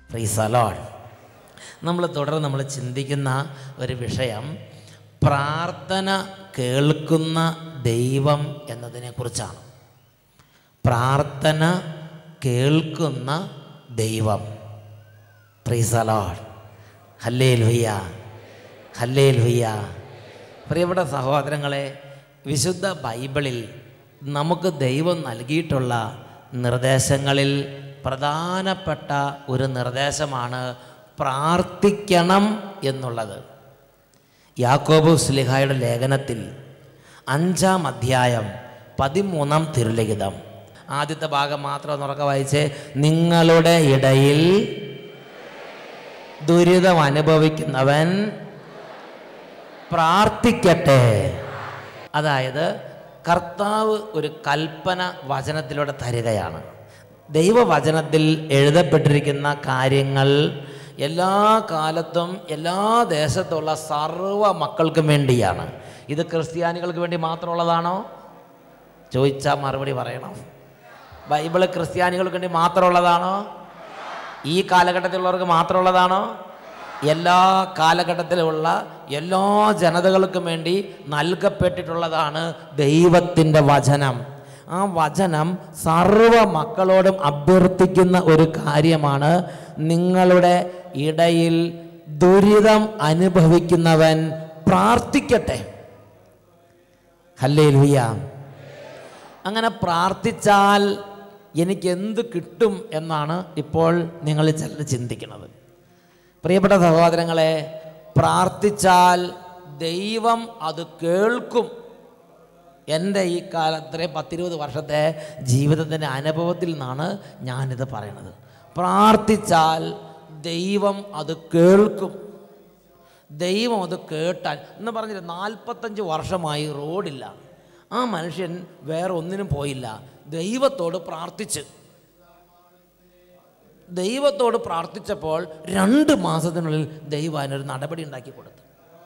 പ്രീസലോൺ നമ്മൾ തുടർന്ന് നമ്മൾ ചിന്തിക്കുന്ന ഒരു വിഷയം പ്രാർത്ഥന കേൾക്കുന്ന ദൈവം എന്നതിനെക്കുറിച്ചാണ് പ്രാർത്ഥന കേൾക്കുന്ന ദൈവം പ്രീസലോൺ ഹല്ലേ ലുയ്യ ഹല്ലേ ലുയ്യ പ്രിയപ്പെട്ട സഹോദരങ്ങളെ വിശുദ്ധ ബൈബിളിൽ നമുക്ക് ദൈവം നൽകിയിട്ടുള്ള നിർദ്ദേശങ്ങളിൽ പ്രധാനപ്പെട്ട ഒരു നിർദ്ദേശമാണ് പ്രാർത്ഥിക്കണം എന്നുള്ളത് യാക്കോബു സ്ലിഹായുടെ ലേഖനത്തിൽ അഞ്ചാം അധ്യായം പതിമൂന്നാം തിരുലിഖിതം ആദ്യത്തെ ഭാഗം മാത്രം ഒന്ന് ഉറക്കെ വായിച്ച് നിങ്ങളുടെ ഇടയിൽ ദുരിതം അനുഭവിക്കുന്നവൻ പ്രാർത്ഥിക്കട്ടെ അതായത് കർത്താവ് ഒരു കൽപ്പന വചനത്തിലൂടെ തരികയാണ് ദൈവവചനത്തിൽ എഴുതപ്പെട്ടിരിക്കുന്ന കാര്യങ്ങൾ എല്ലാ കാലത്തും എല്ലാ ദേശത്തുള്ള സർവ്വ മക്കൾക്കും വേണ്ടിയാണ് ഇത് ക്രിസ്ത്യാനികൾക്ക് വേണ്ടി മാത്രമുള്ളതാണോ ചോദിച്ചാൽ മറുപടി പറയണം ബൈബിള് ക്രിസ്ത്യാനികൾക്ക് വേണ്ടി മാത്രമുള്ളതാണോ ഈ കാലഘട്ടത്തിലുള്ളവർക്ക് മാത്രമുള്ളതാണോ എല്ലാ കാലഘട്ടത്തിലുള്ള എല്ലാ ജനതകൾക്കും വേണ്ടി നൽകപ്പെട്ടിട്ടുള്ളതാണ് ദൈവത്തിൻ്റെ വചനം ആ വചനം സർവ മക്കളോടും അഭ്യർത്ഥിക്കുന്ന ഒരു കാര്യമാണ് നിങ്ങളുടെ ഇടയിൽ ദുരിതം അനുഭവിക്കുന്നവൻ പ്രാർത്ഥിക്കട്ടെ ഹല്ലേ അങ്ങനെ പ്രാർത്ഥിച്ചാൽ എനിക്ക് എന്ത് കിട്ടും എന്നാണ് ഇപ്പോൾ നിങ്ങൾ ചിലർ ചിന്തിക്കുന്നത് പ്രിയപ്പെട്ട സഹോദരങ്ങളെ പ്രാർത്ഥിച്ചാൽ ദൈവം അത് കേൾക്കും എൻ്റെ ഈ കാലത്തെ പത്തിരുപത് വർഷത്തെ ജീവിതത്തിൻ്റെ അനുഭവത്തിൽ നിന്നാണ് ഞാനിത് പറയണത് പ്രാർത്ഥിച്ചാൽ ദൈവം അത് കേൾക്കും ദൈവം അത് കേട്ടാൽ എന്ന് പറഞ്ഞില്ല നാൽപ്പത്തഞ്ച് വർഷമായി റോഡില്ല ആ മനുഷ്യൻ വേറെ ഒന്നിനും പോയില്ല ദൈവത്തോട് പ്രാർത്ഥിച്ച് ദൈവത്തോട് പ്രാർത്ഥിച്ചപ്പോൾ രണ്ട് മാസത്തിനുള്ളിൽ ദൈവം അതിനൊരു നടപടി ഉണ്ടാക്കി കൊടുത്തു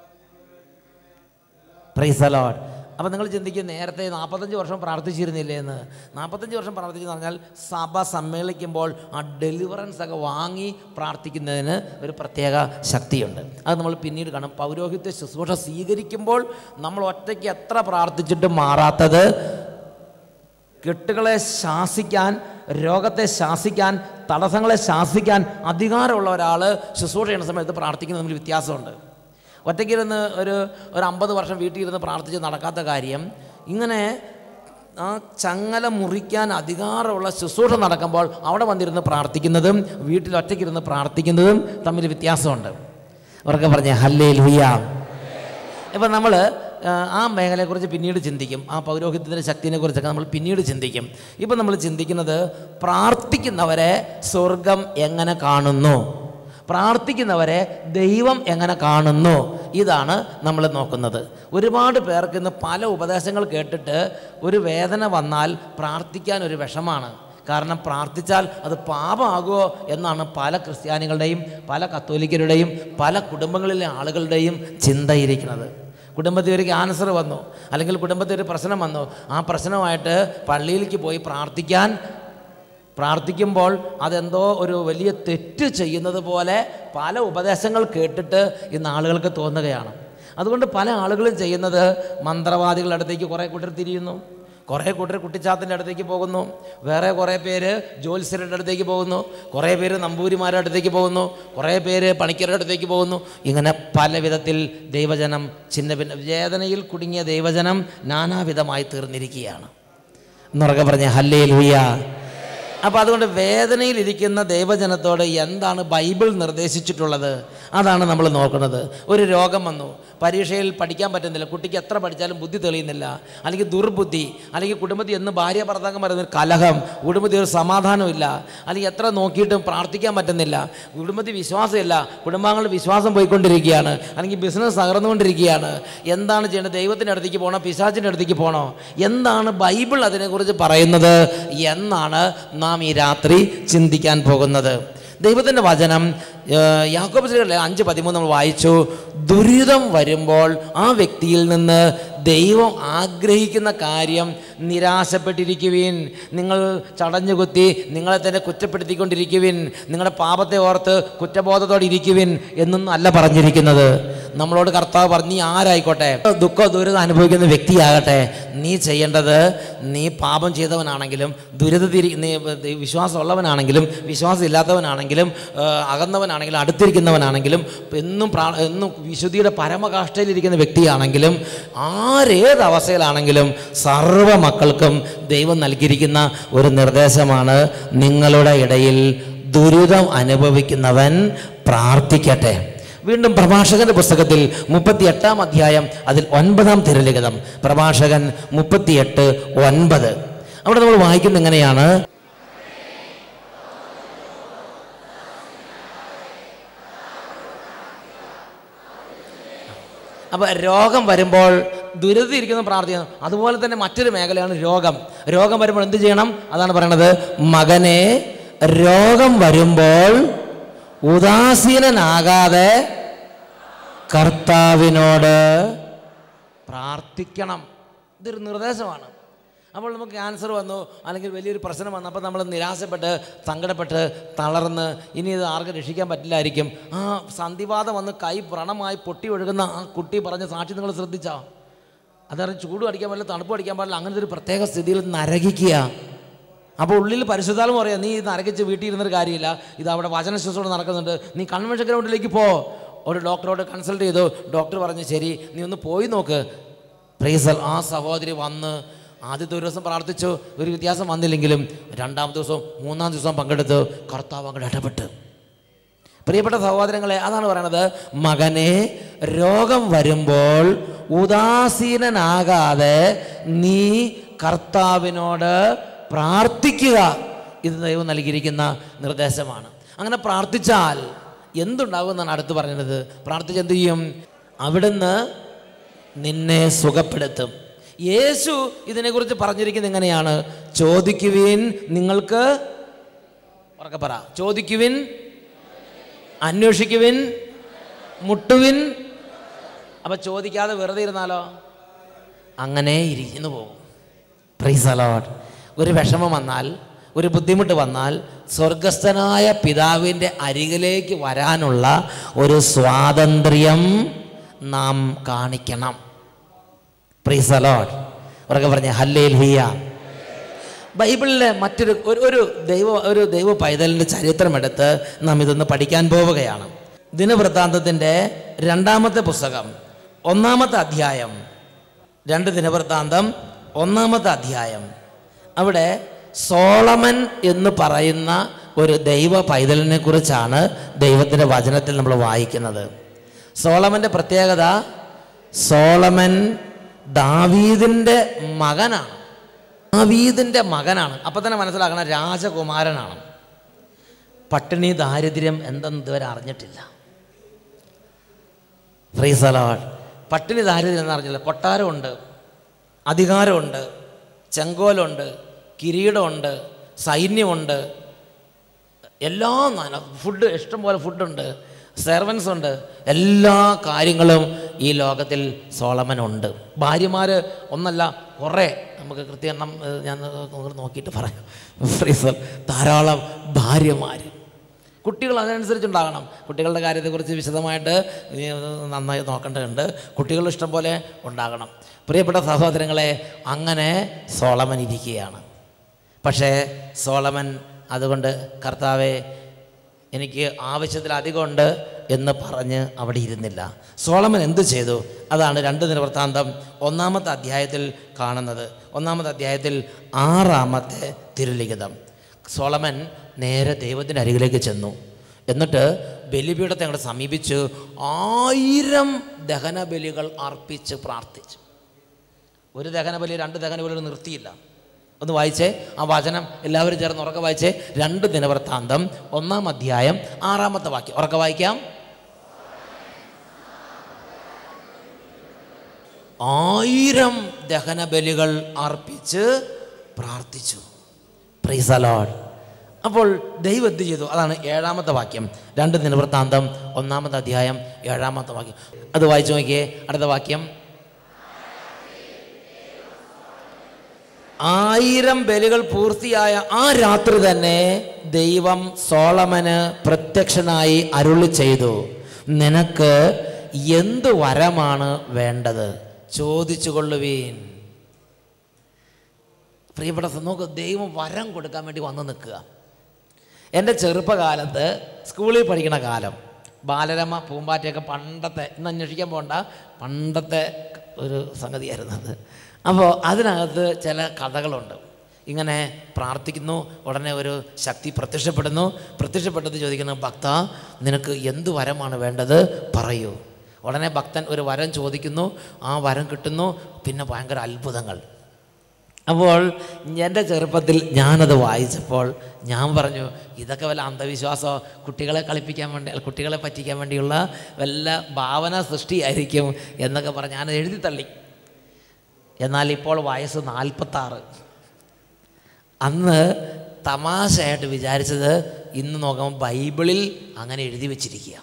പ്രൈസ് അലോഡ് അപ്പം നിങ്ങൾ ചിന്തിക്കും നേരത്തെ നാൽപ്പത്തഞ്ച് വർഷം പ്രാർത്ഥിച്ചിരുന്നില്ലേ എന്ന് നാൽപ്പത്തഞ്ച് വർഷം പ്രാർത്ഥിച്ചെന്ന് പറഞ്ഞാൽ സഭ സമ്മേളിക്കുമ്പോൾ ആ ഡെലിവറൻസ് ഒക്കെ വാങ്ങി പ്രാർത്ഥിക്കുന്നതിന് ഒരു പ്രത്യേക ശക്തിയുണ്ട് അത് നമ്മൾ പിന്നീട് കാണും പൗരോഹിത്യ ശുശ്രൂഷ സ്വീകരിക്കുമ്പോൾ നമ്മൾ ഒറ്റയ്ക്ക് എത്ര പ്രാർത്ഥിച്ചിട്ടും മാറാത്തത് കെട്ടുകളെ ശാസിക്കാൻ രോഗത്തെ ശാസിക്കാൻ തടസ്സങ്ങളെ ശാസിക്കാൻ അധികാരമുള്ള ഒരാൾ ശുശ്രൂഷ ചെയ്യുന്ന സമയത്ത് പ്രാർത്ഥിക്കുന്നത് തമ്മിൽ വ്യത്യാസമുണ്ട് ഒറ്റയ്ക്കിരുന്ന് ഒരു ഒരു അമ്പത് വർഷം വീട്ടിലിരുന്ന് പ്രാർത്ഥിച്ച് നടക്കാത്ത കാര്യം ഇങ്ങനെ ആ ചങ്ങല മുറിക്കാൻ അധികാരമുള്ള ശുശ്രൂഷ നടക്കുമ്പോൾ അവിടെ വന്നിരുന്ന് പ്രാർത്ഥിക്കുന്നതും വീട്ടിൽ ഒറ്റയ്ക്കിരുന്ന് പ്രാർത്ഥിക്കുന്നതും തമ്മിൽ വ്യത്യാസമുണ്ട് അവർക്ക് പറഞ്ഞ ഹല്ലേ ലുയ്യ ഇപ്പം നമ്മൾ ആ മേഖലയെക്കുറിച്ച് പിന്നീട് ചിന്തിക്കും ആ പൗരോഹിത്യത്തിൻ്റെ ശക്തിനെ കുറിച്ചൊക്കെ നമ്മൾ പിന്നീട് ചിന്തിക്കും ഇപ്പം നമ്മൾ ചിന്തിക്കുന്നത് പ്രാർത്ഥിക്കുന്നവരെ സ്വർഗം എങ്ങനെ കാണുന്നു പ്രാർത്ഥിക്കുന്നവരെ ദൈവം എങ്ങനെ കാണുന്നു ഇതാണ് നമ്മൾ നോക്കുന്നത് ഒരുപാട് പേർക്ക് ഇന്ന് പല ഉപദേശങ്ങൾ കേട്ടിട്ട് ഒരു വേദന വന്നാൽ പ്രാർത്ഥിക്കാൻ ഒരു വിഷമാണ് കാരണം പ്രാർത്ഥിച്ചാൽ അത് പാപമാകുമോ എന്നാണ് പല ക്രിസ്ത്യാനികളുടെയും പല കത്തോലിക്കരുടെയും പല കുടുംബങ്ങളിലെ ആളുകളുടെയും ചിന്തയിരിക്കുന്നത് കുടുംബത്തിൽ ഒരു ക്യാൻസർ വന്നു അല്ലെങ്കിൽ കുടുംബത്തിൽ ഒരു പ്രശ്നം വന്നു ആ പ്രശ്നമായിട്ട് പള്ളിയിലേക്ക് പോയി പ്രാർത്ഥിക്കാൻ പ്രാർത്ഥിക്കുമ്പോൾ അതെന്തോ ഒരു വലിയ തെറ്റ് ചെയ്യുന്നത് പോലെ പല ഉപദേശങ്ങൾ കേട്ടിട്ട് ഇന്ന് ആളുകൾക്ക് തോന്നുകയാണ് അതുകൊണ്ട് പല ആളുകളും ചെയ്യുന്നത് മന്ത്രവാദികളുടെ അടുത്തേക്ക് കുറേ കൂട്ടർ തിരിയുന്നു കുറേ കൂട്ടർ കുട്ടിച്ചാത്തിൻ്റെ അടുത്തേക്ക് പോകുന്നു വേറെ കുറേ പേര് ജ്യോത്സ്യരുടെ അടുത്തേക്ക് പോകുന്നു കുറേ പേര് നമ്പൂരിമാരുടെ അടുത്തേക്ക് പോകുന്നു കുറേ പേര് പണിക്കരുടെ അടുത്തേക്ക് പോകുന്നു ഇങ്ങനെ പല വിധത്തിൽ ദൈവജനം ചിന്ന ഭിന്ന വേദനയിൽ കുടുങ്ങിയ ദൈവജനം നാനാവിധമായി തീർന്നിരിക്കുകയാണ് എന്നുറക്കെ പറഞ്ഞ ഹല്ലേ ലുയ്യ അപ്പോൾ അതുകൊണ്ട് വേദനയിലിരിക്കുന്ന ദൈവജനത്തോട് എന്താണ് ബൈബിൾ നിർദ്ദേശിച്ചിട്ടുള്ളത് അതാണ് നമ്മൾ നോക്കുന്നത് ഒരു രോഗം വന്നു പരീക്ഷയിൽ പഠിക്കാൻ പറ്റുന്നില്ല കുട്ടിക്ക് എത്ര പഠിച്ചാലും ബുദ്ധി തെളിയുന്നില്ല അല്ലെങ്കിൽ ദുർബുദ്ധി അല്ലെങ്കിൽ കുടുംബത്തിൽ എന്ന് ഭാര്യ ഭർത്താക്കം പറയുന്ന ഒരു കലഹം കുടുംബത്തിൽ ഒരു സമാധാനമില്ല അല്ലെങ്കിൽ എത്ര നോക്കിയിട്ടും പ്രാർത്ഥിക്കാൻ പറ്റുന്നില്ല കുടുംബത്തിൽ വിശ്വാസമില്ല കുടുംബാംഗങ്ങളുടെ വിശ്വാസം പോയിക്കൊണ്ടിരിക്കുകയാണ് അല്ലെങ്കിൽ ബിസിനസ് തകർന്നുകൊണ്ടിരിക്കുകയാണ് എന്താണ് ചെയ്യേണ്ടത് ദൈവത്തിൻ്റെ അടുത്തേക്ക് പോകണോ പിശാച്ചിൻ്റെ അടുത്തേക്ക് പോകണോ എന്താണ് ബൈബിൾ അതിനെക്കുറിച്ച് പറയുന്നത് എന്നാണ് നാം ഈ രാത്രി ചിന്തിക്കാൻ പോകുന്നത് ദൈവത്തിൻ്റെ വചനം യാക്കോബ് ശ്രീകളിലെ അഞ്ച് പതിമൂന്ന് നമ്മൾ വായിച്ചു ദുരിതം വരുമ്പോൾ ആ വ്യക്തിയിൽ നിന്ന് ദൈവം ആഗ്രഹിക്കുന്ന കാര്യം നിരാശപ്പെട്ടിരിക്കുവിൻ നിങ്ങൾ ചടഞ്ഞുകുത്തി നിങ്ങളെ തന്നെ കുറ്റപ്പെടുത്തിക്കൊണ്ടിരിക്കുവിൻ നിങ്ങളുടെ പാപത്തെ ഓർത്ത് കുറ്റബോധത്തോടെ ഇരിക്കുവിൻ എന്നൊന്നും അല്ല പറഞ്ഞിരിക്കുന്നത് നമ്മളോട് കർത്താവ് പറഞ്ഞു നീ ആരായിക്കോട്ടെ ദുഃഖ ദുരിതം അനുഭവിക്കുന്ന വ്യക്തിയാകട്ടെ നീ ചെയ്യേണ്ടത് നീ പാപം ചെയ്തവനാണെങ്കിലും ദുരിത തിരി നീ വിശ്വാസമുള്ളവനാണെങ്കിലും വിശ്വാസം ഇല്ലാത്തവനാണെങ്കിലും ആ, അകന്നവനാണെങ്കിലും അടുത്തിരിക്കുന്നവനാണെങ്കിലും എന്നും പ്രാ എന്നും വിശുദ്ധിയുടെ പരമകാഷ്ഠയിലിരിക്കുന്ന വ്യക്തിയാണെങ്കിലും ആരേത് അവസ്ഥയിലാണെങ്കിലും സർവ്വ മക്കൾക്കും ദൈവം നൽകിയിരിക്കുന്ന ഒരു നിർദ്ദേശമാണ് നിങ്ങളുടെ ഇടയിൽ ദുരിതം അനുഭവിക്കുന്നവൻ പ്രാർത്ഥിക്കട്ടെ വീണ്ടും പ്രഭാഷകന്റെ പുസ്തകത്തിൽ മുപ്പത്തി എട്ടാം അധ്യായം അതിൽ ഒൻപതാം തിരലിഖിതം പ്രഭാഷകൻ മുപ്പത്തിയെട്ട് ഒൻപത് അവിടെ നമ്മൾ വായിക്കുന്നത് എങ്ങനെയാണ് അപ്പോൾ രോഗം വരുമ്പോൾ ദുരിതം ഇരിക്കുന്ന പ്രാർത്ഥിക്കണം അതുപോലെ തന്നെ മറ്റൊരു മേഖലയാണ് രോഗം രോഗം വരുമ്പോൾ എന്ത് ചെയ്യണം അതാണ് പറയണത് മകനെ രോഗം വരുമ്പോൾ ഉദാസീനനാകാതെ കർത്താവിനോട് പ്രാർത്ഥിക്കണം ഇതൊരു നിർദ്ദേശമാണ് അപ്പോൾ നമുക്ക് ക്യാൻസർ വന്നു അല്ലെങ്കിൽ വലിയൊരു പ്രശ്നം വന്നു അപ്പോൾ നമ്മൾ നിരാശപ്പെട്ട് സങ്കടപ്പെട്ട് തളർന്ന് ഇനി ഇത് ആർക്കും രക്ഷിക്കാൻ പറ്റില്ലായിരിക്കും ആ സന്ധിവാദം വന്ന് കൈ വ്രണമായി പൊട്ടി ഒഴുകുന്ന ആ കുട്ടി പറഞ്ഞ സാക്ഷി നിങ്ങൾ ശ്രദ്ധിച്ചോ അതായത് ചൂട് അടിക്കാൻ പാടില്ല തണുപ്പ് അടിക്കാൻ പാടില്ല അങ്ങനത്തെ ഒരു പ്രത്യേക സ്ഥിതിയിൽ നരകിക്കുക അപ്പോൾ ഉള്ളിൽ പരിശുദ്ധാലും പറയാം നീ ഇത് നരകിച്ച് വീട്ടിൽ ഇരുന്നൊരു കാര്യമില്ല ഇത് അവിടെ വചന ശുശ്രൂഷ നടക്കുന്നുണ്ട് നീ കൺവെൻഷൻ ഗ്രൗണ്ടിലേക്ക് പോ ഒരു ഡോക്ടറോട് കൺസൾട്ട് ചെയ്തു ഡോക്ടർ പറഞ്ഞു ശരി നീ ഒന്ന് പോയി നോക്ക് പ്രീസൽ ആ സഹോദരി വന്ന് ആദ്യത്തെ ഒരു ദിവസം പ്രാർത്ഥിച്ചു ഒരു വ്യത്യാസം വന്നില്ലെങ്കിലും രണ്ടാം ദിവസവും മൂന്നാം ദിവസവും പങ്കെടുത്ത് കർത്താവ് അങ്ങോട്ട് ഇടപെട്ട് പ്രിയപ്പെട്ട സഹോദരങ്ങളെ അതാണ് പറയണത് മകനെ രോഗം വരുമ്പോൾ ഉദാസീനനാകാതെ നീ കർത്താവിനോട് പ്രാർത്ഥിക്കുക ഇത് ദൈവം നൽകിയിരിക്കുന്ന നിർദ്ദേശമാണ് അങ്ങനെ പ്രാർത്ഥിച്ചാൽ എന്തുണ്ടാകും എന്നാണ് അടുത്ത് പറഞ്ഞത് പ്രാർത്ഥിച്ച് എന്ത് ചെയ്യും അവിടുന്ന് നിന്നെ സുഖപ്പെടുത്തും യേശു ഇതിനെക്കുറിച്ച് പറഞ്ഞിരിക്കുന്നത് എങ്ങനെയാണ് ചോദിക്കുവിൻ നിങ്ങൾക്ക് ഉറക്കെ പറ ചോദിക്കുവിൻ അന്വേഷിക്കുവിൻ മുട്ടുവിൻ അപ്പം ചോദിക്കാതെ വെറുതെ ഇരുന്നാലോ അങ്ങനെ ഇരിക്കുന്നു പോകും പ്രൈസ് അലോട്ട് ഒരു വിഷമം വന്നാൽ ഒരു ബുദ്ധിമുട്ട് വന്നാൽ സ്വർഗസ്ഥനായ പിതാവിൻ്റെ അരികിലേക്ക് വരാനുള്ള ഒരു സ്വാതന്ത്ര്യം നാം കാണിക്കണം പ്രൈസ് അലോട്ട് ഉറക്കെ പറഞ്ഞ ഹല്ലേൽ ഹിയ ബൈബിളിലെ മറ്റൊരു ഒരു ഒരു ദൈവ ഒരു ദൈവ പൈതലിൻ്റെ ചരിത്രമെടുത്ത് നാം ഇതൊന്ന് പഠിക്കാൻ പോവുകയാണ് ദിനവൃത്താന്തത്തിൻ്റെ രണ്ടാമത്തെ പുസ്തകം ഒന്നാമത്തെ അധ്യായം രണ്ട് ദിനവൃത്താന്തം ഒന്നാമത്തെ അധ്യായം അവിടെ സോളമൻ എന്ന് പറയുന്ന ഒരു ദൈവ പൈതലിനെ കുറിച്ചാണ് ദൈവത്തിൻ്റെ വചനത്തിൽ നമ്മൾ വായിക്കുന്നത് സോളമൻ്റെ പ്രത്യേകത സോളമൻ ദാവീദിൻ്റെ മകനാണ് ദാവീദിൻ്റെ മകനാണ് അപ്പം തന്നെ മനസ്സിലാക്കണം രാജകുമാരനാണ് പട്ടിണി ദാരിദ്ര്യം എന്തെന്ന് ഇതുവരെ അറിഞ്ഞിട്ടില്ല ഫ്രീസലാഡ് പട്ടിണി ദാരിദ്ര്യം എന്ന് അറിഞ്ഞില്ല കൊട്ടാരമുണ്ട് അധികാരമുണ്ട് ചെങ്കോലുണ്ട് കിരീടമുണ്ട് സൈന്യമുണ്ട് എല്ലാ നന- ഫുഡ് ഇഷ്ടംപോലെ ഫുഡുണ്ട് സെർവൻസ് ഉണ്ട് എല്ലാ കാര്യങ്ങളും ഈ ലോകത്തിൽ സോളമനുണ്ട് ഭാര്യമാർ ഒന്നല്ല കുറേ നമുക്ക് കൃത്യമെണ്ണം ഏഹ്, ഞാൻ ഒന്ന് നോക്കിയിട്ട് പറയാം ഫ്രീസർ ധാരാളം ഭാര്യമാർ കുട്ടികൾ അതിനനുസരിച്ചുണ്ടാകണം കുട്ടികളുടെ കാര്യത്തെക്കുറിച്ച് വിശദമായിട്ട് ഇനി ഒന്ന് നന്നായി നോക്കേണ്ടതുണ്ട് കുട്ടികൾ ഇഷ്ടം പോലെ ഉണ്ടാകണം പ്രിയപ്പെട്ട സഹോദരങ്ങളെ അങ്ങനെ സോളമൻ ഇരിക്കുകയാണ് പക്ഷേ സോളമൻ അതുകൊണ്ട് കർത്താവെ എനിക്ക് ആവശ്യത്തിലധികം ഉണ്ട് എന്ന് പറഞ്ഞ് അവിടെ ഇരുന്നില്ല സോളമൻ എന്ത് ചെയ്തു അതാണ് രണ്ട് നിലവൃത്താന്തം ഒന്നാമത്തെ അധ്യായത്തിൽ കാണുന്നത് ഒന്നാമത്തെ അധ്യായത്തിൽ ആറാമത്തെ തിരുലിഖിതം സോളമൻ നേരെ ദൈവത്തിൻ്റെ അരികിലേക്ക് ചെന്നു എന്നിട്ട് ബലിപീഠത്തെ അങ്ങോട്ട് സമീപിച്ച് ആയിരം ദഹനബലികൾ അർപ്പിച്ച് പ്രാർത്ഥിച്ചു ഒരു ദഹനബലി രണ്ട് ദഹനബലികൾ നിർത്തിയില്ല ഒന്ന് വായിച്ചേ ആ വചനം എല്ലാവരും ചേർന്ന് ഉറക്കെ വായിച്ചേ രണ്ട് ദിനവൃത്താന്തം ഒന്നാം അധ്യായം ആറാമത്തെ വാക്യം ഉറക്കെ വായിക്കാം ആയിരം ദഹനബലികൾ അർപ്പിച്ച് പ്രാർത്ഥിച്ചു പ്രൈസ് അലോഡ് അപ്പോൾ ദൈവം എന്ത് ചെയ്തു അതാണ് ഏഴാമത്തെ വാക്യം രണ്ട് നിവൃത്താന്തം ഒന്നാമത്തെ അധ്യായം ഏഴാമത്തെ വാക്യം അത് വായിച്ചു നോക്കിയേ അടുത്ത വാക്യം ആയിരം ബലികൾ പൂർത്തിയായ ആ രാത്രി തന്നെ ദൈവം സോളമന് പ്രത്യക്ഷനായി അരുളി ചെയ്തു നിനക്ക് എന്ത് വരമാണ് വേണ്ടത് ചോദിച്ചു കൊള്ളുവീൻ പ്രിയപ്പെട്ട സ- നോക്ക് ദൈവം വരം കൊടുക്കാൻ വേണ്ടി വന്ന് നിൽക്കുക എൻ്റെ ചെറുപ്പകാലത്ത് സ്കൂളിൽ പഠിക്കണ കാലം ബാലരമ പൂമ്പാറ്റയൊക്കെ പണ്ടത്തെ ഇന്ന് അന്വേഷിക്കാൻ പോകണ്ട പണ്ടത്തെ ഒരു സംഗതിയായിരുന്നു അത് അപ്പോൾ അതിനകത്ത് ചില കഥകളുണ്ട് ഇങ്ങനെ പ്രാർത്ഥിക്കുന്നു ഉടനെ ഒരു ശക്തി പ്രത്യക്ഷപ്പെടുന്നു പ്രത്യക്ഷപ്പെട്ടത് ചോദിക്കുന്നു ഭക്ത നിനക്ക് എന്ത് വരമാണ് വേണ്ടത് പറയൂ ഉടനെ ഭക്തൻ ഒരു വരം ചോദിക്കുന്നു ആ വരം കിട്ടുന്നു പിന്നെ ഭയങ്കര അത്ഭുതങ്ങൾ അപ്പോൾ എൻ്റെ ചെറുപ്പത്തിൽ ഞാനത് വായിച്ചപ്പോൾ ഞാൻ പറഞ്ഞു ഇതൊക്കെ വല്ല അന്ധവിശ്വാസമോ കുട്ടികളെ കളിപ്പിക്കാൻ വേണ്ടി അല്ല, കുട്ടികളെ പറ്റിക്കാൻ വേണ്ടിയുള്ള വല്ല ഭാവന സൃഷ്ടിയായിരിക്കും എന്നൊക്കെ പറഞ്ഞ് ഞാനത് എഴുതി തള്ളി എന്നാൽ ഇപ്പോൾ വയസ്സ് നാൽപ്പത്താറ് അന്ന് തമാശയായിട്ട് വിചാരിച്ചത് ഇന്ന് നോക്കുമ്പോൾ ബൈബിളിൽ അങ്ങനെ എഴുതി വച്ചിരിക്കുക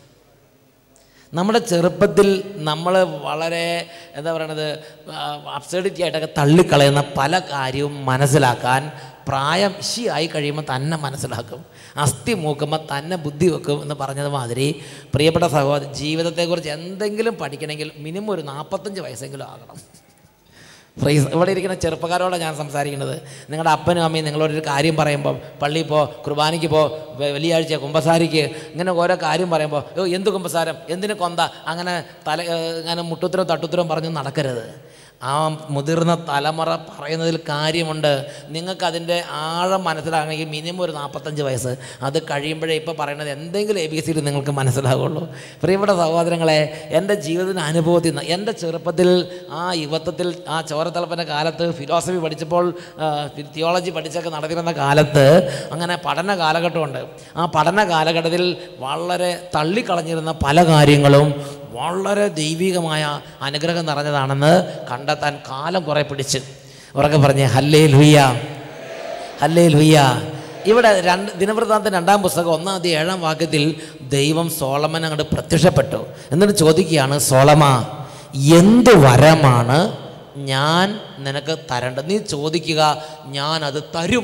നമ്മുടെ ചെറുപ്പത്തിൽ നമ്മൾ വളരെ എന്താ പറയണത് അബ്സഡിറ്റി ആയിട്ടൊക്കെ തള്ളിക്കളയുന്ന പല കാര്യവും മനസ്സിലാക്കാൻ പ്രായം ആയി കഴിയുമ്പോൾ തന്നെ മനസ്സിലാക്കും അസ്ഥി മൂക്കുമ്പോൾ തന്നെ ബുദ്ധി വെക്കും എന്ന് പറഞ്ഞത് മാതിരി പ്രിയപ്പെട്ട സഹോദരൻ ജീവിതത്തെക്കുറിച്ച് എന്തെങ്കിലും പഠിക്കണമെങ്കിൽ മിനിമം ഒരു നാൽപ്പത്തഞ്ച് വയസ്സെങ്കിലും ആകണം ഫ്രൈസ് ഇവിടെ ഇരിക്കുന്ന ചെറുപ്പക്കാരോടാണ് ഞാൻ സംസാരിക്കുന്നത് നിങ്ങളുടെ അപ്പനും അമ്മയും നിങ്ങളോടൊരു കാര്യം പറയുമ്പോൾ പള്ളിയിൽ പോ കുർബാനയ്ക്ക് പോ വെ- വെള്ളിയാഴ്ച കുമ്പസാരിക്ക് ഇങ്ങനെ ഓരോ കാര്യം പറയുമ്പോൾ ഓ എന്ത് കുമ്പസാരം എന്തിന് കൊന്ത അങ്ങനെ തല ഏഹ്, അങ്ങനെ മുട്ടുത്തരം തട്ടുത്തരം പറഞ്ഞ് നടക്കരുത് ആ മുതിർന്ന തലമുറ പറയുന്നതിൽ കാര്യമുണ്ട് നിങ്ങൾക്ക് അതിൻ്റെ ആഴം മനസ്സിലാകണമെങ്കിൽ മിനിമം ഒരു നാൽപ്പത്തഞ്ച് വയസ്സ് അത് കഴിയുമ്പോഴേ ഇപ്പോൾ പറയുന്നത് എന്തെങ്കിലും എ ബി സിയിൽ നിങ്ങൾക്ക് മനസ്സിലാകുള്ളൂ പ്രിയപ്പെട്ട സഹോദരങ്ങളെ എൻ്റെ ജീവിതത്തിന് അനുഭവത്തിൽ നിന്ന് എൻ്റെ ചെറുപ്പത്തിൽ ആ യുവത്വത്തിൽ ആ ചോരത്തളപ്പൻ്റെ കാലത്ത് ഫിലോസഫി പഠിച്ചപ്പോൾ തിയോളജി പഠിച്ചൊക്കെ നടത്തിയിരുന്ന കാലത്ത് അങ്ങനെ പഠന കാലഘട്ടമുണ്ട് ആ പഠന കാലഘട്ടത്തിൽ വളരെ തള്ളിക്കളഞ്ഞിരുന്ന പല കാര്യങ്ങളും വളരെ ദൈവികമായ അനുഗ്രഹം നിറഞ്ഞതാണെന്ന് കണ്ടെത്താൻ കാലം കുറേ പിടിച്ച് ഉറക്കെ പറഞ്ഞ് ഹല്ലേ ലുയ്യ ഹല്ലേ ലുയ്യ ഇവിടെ രണ്ട് ദിനവൃത്താന്തം രണ്ടാം പുസ്തകം ഒന്നാം തീയതി ഏഴാം വാക്യത്തിൽ ദൈവം സോളമൻ അങ്ങോട്ട് പ്രത്യക്ഷപ്പെട്ടു എന്നിട്ട് ചോദിക്കുകയാണ് സോളമ എന്ത് വരമാണ് ഞാൻ നിനക്ക് തരേണ്ടത് നീ ചോദിക്കുക ഞാൻ അത് തരും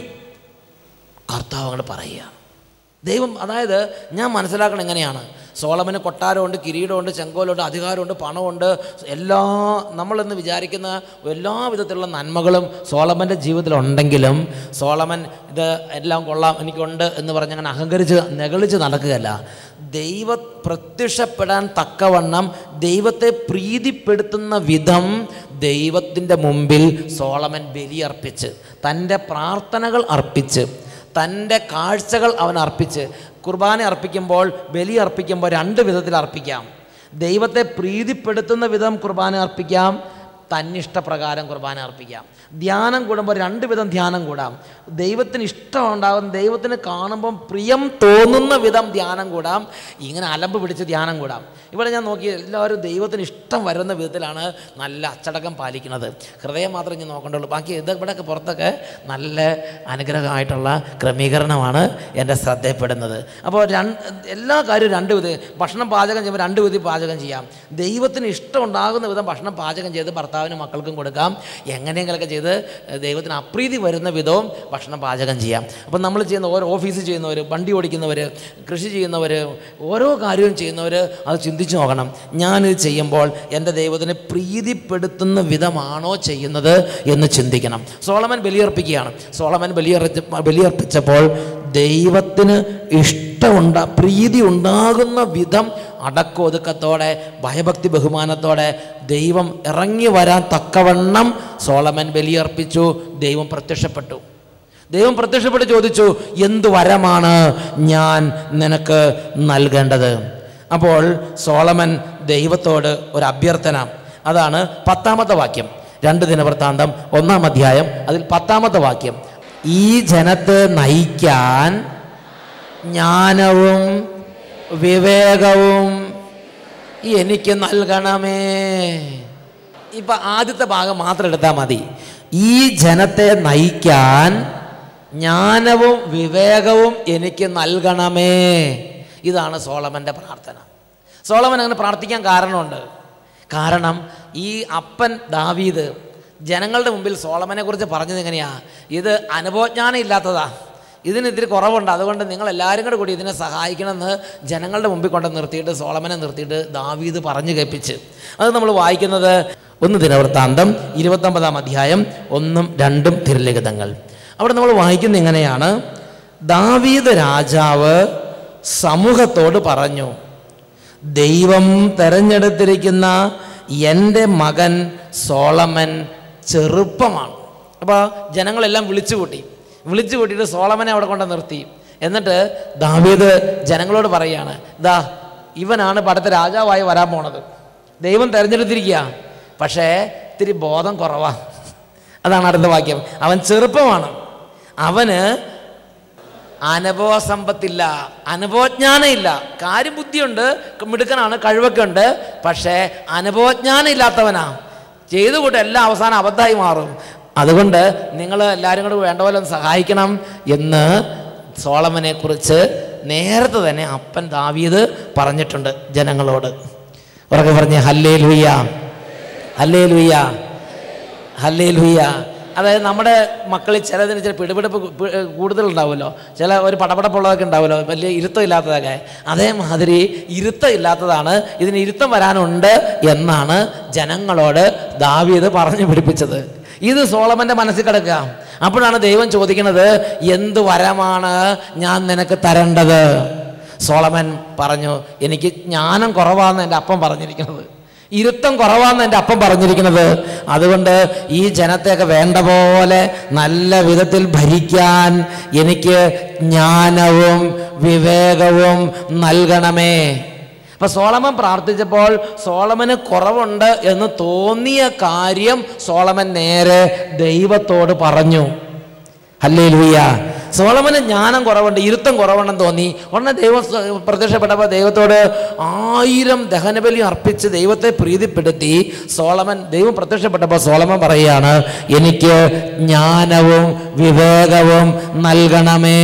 കർത്താവ് അങ്ങോട്ട് പറയുക ദൈവം അതായത് ഞാൻ മനസ്സിലാക്കണം എങ്ങനെയാണ് സോളമന് കൊട്ടാരമുണ്ട് കിരീടമുണ്ട് ചെങ്കോലുണ്ട് അധികാരമുണ്ട് പണമുണ്ട് എല്ലാ നമ്മളെന്ന് വിചാരിക്കുന്ന എല്ലാ വിധത്തിലുള്ള നന്മകളും സോളമൻ്റെ ജീവിതത്തിലുണ്ടെങ്കിലും സോളമൻ ഇത് എല്ലാം കൊള്ളാം എനിക്കുണ്ട് എന്ന് പറഞ്ഞ് അങ്ങനെ അഹങ്കരിച്ച് നെകളിച്ച് നടക്കുകയല്ല ദൈവ പ്രത്യക്ഷപ്പെടാൻ തക്കവണ്ണം ദൈവത്തെ പ്രീതിപ്പെടുത്തുന്ന വിധം ദൈവത്തിൻ്റെ മുമ്പിൽ സോളമൻ ബലിയർപ്പിച്ച് തൻ്റെ പ്രാർത്ഥനകൾ അർപ്പിച്ച് തൻ്റെ കാഴ്ചകൾ അവൻ അർപ്പിച്ച് കുർബാന അർപ്പിക്കുമ്പോൾ ബലി അർപ്പിക്കുമ്പോൾ രണ്ട് വിധത്തിൽ അർപ്പിക്കാം ദൈവത്തെ പ്രീതിപ്പെടുത്തുന്ന വിധം കുർബാന അർപ്പിക്കാം തന്നിഷ്ടപ്രകാരം കുർബാന അർപ്പിക്കാം ധ്യാനം കൂടുമ്പോൾ രണ്ട് വിധം ധ്യാനം കൂടാം ദൈവത്തിന് ഇഷ്ടമുണ്ടാകും ദൈവത്തിന് കാണുമ്പം പ്രിയം തോന്നുന്ന വിധം ധ്യാനം കൂടാം ഇങ്ങനെ അലമ്പ് പിടിച്ച് ധ്യാനം കൂടാം ഇവിടെ ഞാൻ നോക്കി എല്ലാവരും ദൈവത്തിന് ഇഷ്ടം വരുന്ന വിധത്തിലാണ് നല്ല അച്ചടക്കം പാലിക്കുന്നത് ഹൃദയം മാത്രമേ ഞാൻ നോക്കേണ്ടുള്ളൂ ബാക്കി ഇത് ഇവിടെയൊക്കെ പുറത്തൊക്കെ നല്ല അനുഗ്രഹമായിട്ടുള്ള ക്രമീകരണമാണ് എൻ്റെ ശ്രദ്ധയപ്പെടുന്നത് അപ്പോൾ രണ്ട് എല്ലാ കാര്യവും രണ്ട് വിധം ഭക്ഷണം പാചകം ചെയ്യുമ്പോൾ രണ്ട് വിധം പാചകം ചെയ്യാം ദൈവത്തിന് ഇഷ്ടം ഉണ്ടാകുന്ന വിധം ഭക്ഷണം പാചകം ചെയ്ത് ഭർത്താവിനും മക്കൾക്കും കൊടുക്കാം എങ്ങനെയെങ്കിലൊക്കെ ചെയ്ത് ദൈവത്തിന് അപ്രീതി വരുന്ന വിധവും ഭക്ഷണം പാചകം ചെയ്യാം അപ്പം നമ്മൾ ചെയ്യുന്ന ഓരോ ഓഫീസിൽ ചെയ്യുന്നവർ വണ്ടി ഓടിക്കുന്നവർ കൃഷി ചെയ്യുന്നവർ ഓരോ കാര്യവും ചെയ്യുന്നവർ അത് ചിന്തിച്ചു നോക്കണം ഞാനിത് ചെയ്യുമ്പോൾ എൻ്റെ ദൈവത്തിനെ പ്രീതിപ്പെടുത്തുന്ന വിധമാണോ ചെയ്യുന്നത് എന്ന് ചിന്തിക്കണം സോളമൻ ബലിയർപ്പിക്കുകയാണ് സോളമൻ ബലിയർപ്പിച്ച ബലിയർപ്പിച്ചപ്പോൾ ദൈവത്തിന് ഇഷ്ടമുണ്ട പ്രീതി ഉണ്ടാകുന്ന വിധം അടക്കൊതുക്കത്തോടെ ഭയഭക്തി ബഹുമാനത്തോടെ ദൈവം ഇറങ്ങി വരാൻ തക്കവണ്ണം സോളമൻ ബലിയർപ്പിച്ചു ദൈവം പ്രത്യക്ഷപ്പെട്ടു ദൈവം പ്രത്യക്ഷപ്പെട്ട് ചോദിച്ചു എന്ത് വരമാണ് ഞാൻ നിനക്ക് നൽകേണ്ടത് അപ്പോൾ സോളമൻ ദൈവത്തോട് ഒരു അഭ്യർത്ഥന അതാണ് പത്താമത്തെ വാക്യം രണ്ട് ദിനവൃത്താന്തം ഒന്നാം അധ്യായം അതിൽ പത്താമത്തെ വാക്യം ഈ ജനത്തെ നയിക്കാൻ ജ്ഞാനവും വിവേകവും എനിക്ക് നൽകണമേ ഇപ്പൊ ആദ്യത്തെ ഭാഗം മാത്രം എടുത്താൽ മതി ഈ ജനത്തെ നയിക്കാൻ ജ്ഞാനവും വിവേകവും എനിക്ക് നൽകണമേ ഇതാണ് സോളമൻ്റെ പ്രാർത്ഥന സോളമൻ അങ്ങനെ പ്രാർത്ഥിക്കാൻ കാരണമുണ്ട് കാരണം ഈ അപ്പൻ ദാവീദ് ജനങ്ങളുടെ മുമ്പിൽ സോളമനെ കുറിച്ച് പറഞ്ഞത് എങ്ങനെയാ ഇത് അനുഭവജ്ഞാനം ഇല്ലാത്തതാ ഇതിന് ഇത്തിരി കുറവുണ്ട് അതുകൊണ്ട് നിങ്ങൾ എല്ലാവരും കൂടെ കൂടി ഇതിനെ സഹായിക്കണമെന്ന് ജനങ്ങളുടെ മുമ്പിൽ കൊണ്ട് നിർത്തിയിട്ട് സോളമനെ നിർത്തിയിട്ട് ദാവീദ് പറഞ്ഞു കേൾപ്പിച്ച് അത് നമ്മൾ വായിക്കുന്നത് ഒന്ന് ദിനവൃത്താന്തം ഇരുപത്തൊമ്പതാം അധ്യായം ഒന്നും രണ്ടും തിരലിഖിതങ്ങൾ അവിടെ നമ്മൾ വായിക്കുന്നത് എങ്ങനെയാണ് ദാവീദ് രാജാവ് സമൂഹത്തോട് പറഞ്ഞു ദൈവം തെരഞ്ഞെടുത്തിരിക്കുന്ന എൻ്റെ മകൻ സോളമൻ ചെറുപ്പമാണ് അപ്പോൾ ജനങ്ങളെല്ലാം വിളിച്ചു കൂട്ടി വിളിച്ചു കൂട്ടിയിട്ട് സോളമനെ അവിടെ കൊണ്ട് നിർത്തി എന്നിട്ട് ദാവീദ് ജനങ്ങളോട് പറയുകയാണ് ദാ ഇവനാണ് പടത്തെ രാജാവായി വരാൻ പോണത് ദൈവം തിരഞ്ഞെടുത്തിരിക്കുക പക്ഷേ ഇത്തിരി ബോധം കുറവാ അതാണ് അടുത്ത വാക്യം അവൻ ചെറുപ്പമാണ് അവന് അനുഭവ സമ്പത്തില്ല അനുഭവജ്ഞാനം ഇല്ല കാര്യബുദ്ധിയുണ്ട് മിടുക്കനാണ് കഴിവൊക്കെ ഉണ്ട് പക്ഷേ അനുഭവജ്ഞാനം ഇല്ലാത്തവനാ ചെയ്തു കൂട്ട് എല്ലാം അവസാനം അബദ്ധമായി മാറും അതുകൊണ്ട് നിങ്ങൾ എല്ലാവരും കൂടെ വേണ്ട പോലെ ഒന്ന് സഹായിക്കണം എന്ന് സോളമനെ കുറിച്ച് നേരത്തെ തന്നെ അപ്പൻ ദാവീദ് പറഞ്ഞിട്ടുണ്ട് ജനങ്ങളോട് ഉറക്കെ പറഞ്ഞ് ഹല്ലേ ലുയ്യ ഹല്ലേ ലുയ്യ ഹല്ലേ ലുയ്യ അതായത് നമ്മുടെ മക്കളിൽ ചിലതിന് ചില പിടിപിടിപ്പ് കു- കൂടുതലുണ്ടാവുമല്ലോ ചില ഒരു പടപടപ്പുള്ളതൊക്കെ ഉണ്ടാവുമല്ലോ വലിയ ഇരുത്തം ഇല്ലാത്തതൊക്കെ അതേമാതിരി ഇരുത്തം ഇല്ലാത്തതാണ് ഇതിന് ഇരുത്തം വരാനുണ്ട് എന്നാണ് ജനങ്ങളോട് ദാവീദ് പറഞ്ഞു പിടിപ്പിച്ചത് ഇത് സോളമൻ്റെ മനസ്സിൽ കിടക്കുക അപ്പോഴാണ് ദൈവം ചോദിക്കുന്നത് എന്ത് വരമാണ് ഞാൻ നിനക്ക് തരേണ്ടത് സോളമൻ പറഞ്ഞു എനിക്ക് ജ്ഞാനം കുറവാന്ന് എൻ്റെ അപ്പം പറഞ്ഞിരിക്കുന്നത് ഇരുത്തം കുറവാന്ന് എൻ്റെ അപ്പം പറഞ്ഞിരിക്കുന്നത് അതുകൊണ്ട് ഈ ജനത്തെയൊക്കെ വേണ്ട പോലെ നല്ല വിധത്തിൽ ഭരിക്കാൻ എനിക്ക് ജ്ഞാനവും വിവേകവും നൽകണമേ അപ്പൊ സോളമൻ പ്രാർത്ഥിച്ചപ്പോൾ സോളമന് കുറവുണ്ട് എന്ന് തോന്നിയ കാര്യം സോളമൻ നേരെ ദൈവത്തോട് പറഞ്ഞു അല്ലേ ലൂയ സോളമന് ജ്ഞാനം കുറവുണ്ട് ഇരുത്തം കുറവുണ്ടെന്ന് തോന്നി ഉടനെ ദൈവം സ- പ്രത്യക്ഷപ്പെട്ടപ്പോൾ ദൈവത്തോട് ആയിരം ദഹനബലി അർപ്പിച്ച് ദൈവത്തെ പ്രീതിപ്പെടുത്തി സോളമൻ ദൈവം പ്രത്യക്ഷപ്പെട്ടപ്പോൾ സോളമൻ പറയുകയാണ് എനിക്ക് ജ്ഞാനവും വിവേകവും നൽകണമേ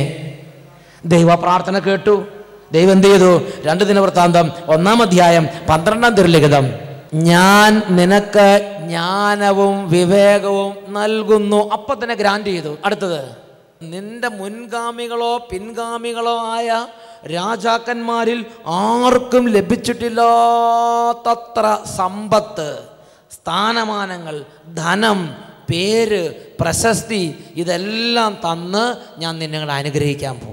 ദൈവ പ്രാർത്ഥന കേട്ടു ദൈവം എന്ത് ചെയ്തു രണ്ട് ദിനവൃത്താന്തം ഒന്നാം അധ്യായം പന്ത്രണ്ടാം തിരുലിഖിതം ഞാൻ നിനക്ക് ജ്ഞാനവും വിവേകവും നൽകുന്നു അപ്പൊ തന്നെ ഗ്രാൻഡ് ചെയ്തു അടുത്തത് നിന്റെ മുൻഗാമികളോ പിൻഗാമികളോ ആയ രാജാക്കന്മാരിൽ ആർക്കും ലഭിച്ചിട്ടില്ലാത്തത്ര സമ്പത്ത് സ്ഥാനമാനങ്ങൾ ധനം പേര് പ്രശസ്തി ഇതെല്ലാം തന്ന് ഞാൻ നിന്നെ കൂടെ അനുഗ്രഹിക്കാൻ പോവുക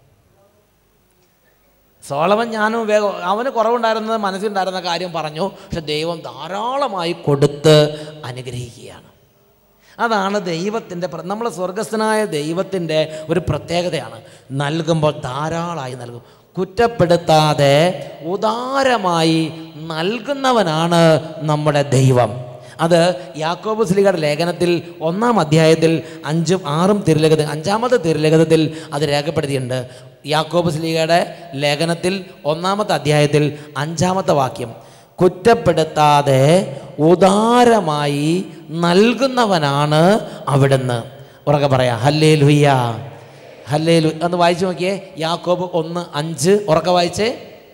സോളവൻ ഞാനും വേഗം അവന് കുറവുണ്ടായിരുന്നത് മനസ്സിലുണ്ടായിരുന്ന കാര്യം പറഞ്ഞു പക്ഷെ ദൈവം ധാരാളമായി കൊടുത്ത് അനുഗ്രഹിക്കുകയാണ് അതാണ് ദൈവത്തിൻ്റെ നമ്മൾ സ്വർഗസ്ഥനായ ദൈവത്തിൻ്റെ ഒരു പ്രത്യേകതയാണ് നൽകുമ്പോൾ ധാരാളമായി നൽകും കുറ്റപ്പെടുത്താതെ ഉദാരമായി നൽകുന്നവനാണ് നമ്മുടെ ദൈവം അത് യാക്കോബ് സ്ലിഗയുടെ ലേഖനത്തിൽ ഒന്നാം അധ്യായത്തിൽ അഞ്ചും ആറും തിരുലഗത അഞ്ചാമത്തെ തിരുലഗതത്തിൽ അത് രേഖപ്പെടുത്തിയിട്ടുണ്ട് യാക്കോബ് സ്ലിഗയുടെ ലേഖനത്തിൽ ഒന്നാമത്തെ അധ്യായത്തിൽ അഞ്ചാമത്തെ വാക്യം കുറ്റപ്പെടുത്താതെ ഉദാരമായി നൽകുന്നവനാണ് അവിടുന്ന് ഉറക്കെ പറയാം ഹല്ലേ ലുയ്യ ഹല്ലേ ലു ഒന്ന് വായിച്ചു നോക്കിയേ യാക്കോബ് ഒന്ന് അഞ്ച് ഉറക്കെ വായിച്ചേ